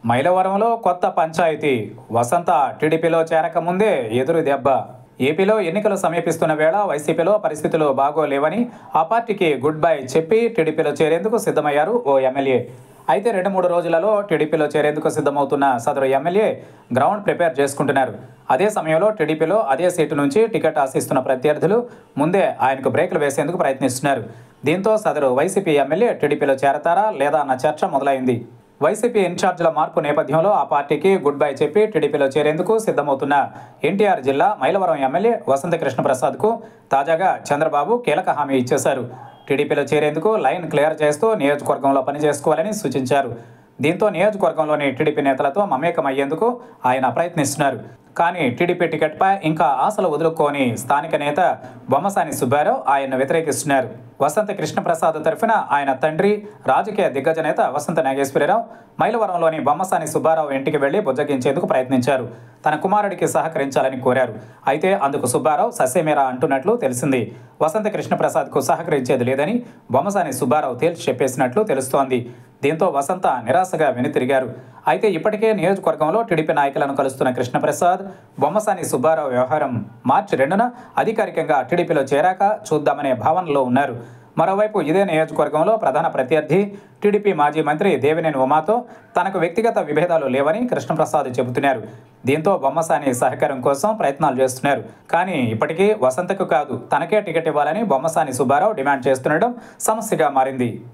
మైలవరంలో కొత్త పంచాయతీ వసంత టీడీపీలో చేరకముందే ఎదురు దెబ్బ ఏపీలో ఎన్నికలు సమీపిస్తున్న వేళ వైసీపీలో పరిస్థితులు బాగోలేవని ఆ పార్టీకి గుడ్ బై చెప్పి టీడీపీలో చేరేందుకు సిద్ధమయ్యారు ఓ ఎమ్మెల్యే అయితే రెండు మూడు రోజులలో టీడీపీలో చేరేందుకు సిద్ధమవుతున్న సదరు ఎమ్మెల్యే గ్రౌండ్ ప్రిపేర్ చేసుకుంటున్నారు అదే సమయంలో టీడీపీలో అదే సీటు నుంచి టికెట్ ఆశిస్తున్న ప్రత్యర్థులు ముందే ఆయనకు బ్రేకులు వేసేందుకు ప్రయత్నిస్తున్నారు దీంతో సదరు వైసీపీ ఎమ్మెల్యే టీడీపీలో చేరతారా లేదా అన్న చర్చ మొదలైంది వైసీపీ ఇన్ఛార్జీల మార్పు నేపథ్యంలో ఆ పార్టీకి గుడ్ బై చెప్పి టీడీపీలో చేరేందుకు సిద్ధమవుతున్న ఎన్టీఆర్ జిల్లా మైలవరం ఎమ్మెల్యే వసంత కృష్ణప్రసాద్కు తాజాగా చంద్రబాబు కీలక హామీ ఇచ్చేశారు టీడీపీలో చేరేందుకు లైన్ క్లియర్ చేస్తూ నియోజకవర్గంలో పనిచేసుకోవాలని సూచించారు దీంతో నియోజకవర్గంలోని టీడీపీ నేతలతో మమేకమయ్యేందుకు ఆయన ప్రయత్నిస్తున్నారు కానీ టీడీపీ టికెట్పై ఇంకా ఆశలు వదులుకోని స్థానిక నేత బొమ్మసాని సుబ్బారావు ఆయన్ను వ్యతిరేకిస్తున్నారు వసంత కృష్ణప్రసాద్ తరఫున ఆయన తండ్రి రాజకీయ దిగ్గజ నేత వసంత నాగేశ్వరరావు మైలవరంలోని బొమ్మసాని సుబ్బారావు ఇంటికి వెళ్లి బుజ్జగించేందుకు ప్రయత్నించారు తన కుమారుడికి సహకరించాలని కోరారు అయితే అందుకు సుబ్బారావు ససేమేరా అంటున్నట్లు తెలిసింది వసంత కృష్ణప్రసాద్కు సహకరించేది లేదని బొమ్మసాని సుబ్బారావు తేల్చి చెప్పేసినట్లు తెలుస్తోంది దీంతో వసంత నిరాశగా వెనుతిరిగారు అయితే ఇప్పటికే నియోజకవర్గంలో టీడీపీ నాయకులను కలుస్తున్న కృష్ణప్రసాద్ బొమ్మసాని సుబ్బారావు వ్యవహారం మార్చి రెండున అధికారికంగా టీడీపీలో చేరాక చూద్దామనే భావనలో ఉన్నారు మరోవైపు ఇదే నియోజకవర్గంలో ప్రధాన ప్రత్యర్థి టీడీపీ మాజీ మంత్రి దేవినేని ఉమాతో తనకు వ్యక్తిగత విభేదాలు లేవని కృష్ణప్రసాద్ చెబుతున్నారు దీంతో బొమ్మసాని సహకారం కోసం ప్రయత్నాలు చేస్తున్నారు కానీ ఇప్పటికీ వసంతకు కాదు తనకే టికెట్ ఇవ్వాలని బొమ్మసాని సుబ్బారావు డిమాండ్ చేస్తుండడం సమస్యగా మారింది